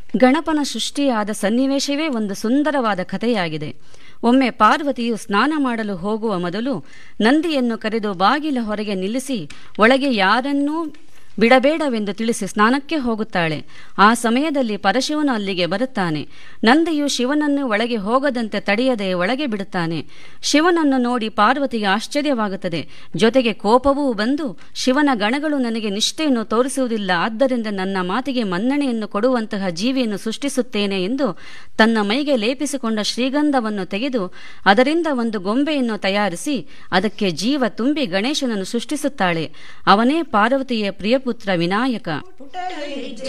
ಗಣಪನ ಸೃಷ್ಟಿಯಾದ ಸನ್ನಿವೇಶವೇ ಒಂದು ಸುಂದರವಾದ ಕಥೆಯಾಗಿದೆ ಒಮ್ಮೆ ಪಾರ್ವತಿಯು ಸ್ನಾನ ಮಾಡಲು ಹೋಗುವ ಮೊದಲು ನಂದಿಯನ್ನು ಕರೆದು ಬಾಗಿಲ ಹೊರಗೆ ನಿಲ್ಲಿಸಿ ಒಳಗೆ ಯಾರನ್ನೂ ಬಿಡಬೇಡವೆಂದು ತಿಳಿಸಿ ಸ್ನಾನಕ್ಕೆ ಹೋಗುತ್ತಾಳೆ ಆ ಸಮಯದಲ್ಲಿ ಪರಶಿವನು ಅಲ್ಲಿಗೆ ಬರುತ್ತಾನೆ ನಂದಿಯು ಶಿವನನ್ನು ಒಳಗೆ ಹೋಗದಂತೆ ತಡೆಯದೆ ಒಳಗೆ ಬಿಡುತ್ತಾನೆ ಶಿವನನ್ನು ನೋಡಿ ಪಾರ್ವತಿಗೆ ಆಶ್ಚರ್ಯವಾಗುತ್ತದೆ ಜೊತೆಗೆ ಕೋಪವೂ ಬಂದು ಶಿವನ ಗಣಗಳು ನನಗೆ ನಿಷ್ಠೆಯನ್ನು ತೋರಿಸುವುದಿಲ್ಲ ಆದ್ದರಿಂದ ನನ್ನ ಮಾತಿಗೆ ಮನ್ನಣೆಯನ್ನು ಕೊಡುವಂತಹ ಜೀವಿಯನ್ನು ಸೃಷ್ಟಿಸುತ್ತೇನೆ ಎಂದು ತನ್ನ ಮೈಗೆ ಲೇಪಿಸಿಕೊಂಡ ಶ್ರೀಗಂಧವನ್ನು ತೆಗೆದು ಅದರಿಂದ ಒಂದು ಗೊಂಬೆಯನ್ನು ತಯಾರಿಸಿ ಅದಕ್ಕೆ ಜೀವ ತುಂಬಿ ಗಣೇಶನನ್ನು ಸೃಷ್ಟಿಸುತ್ತಾಳೆ ಅವನೇ ಪಾರ್ವತಿಯ ಪ್ರಿಯಪುತ್ರ ವಿನಾಯಕ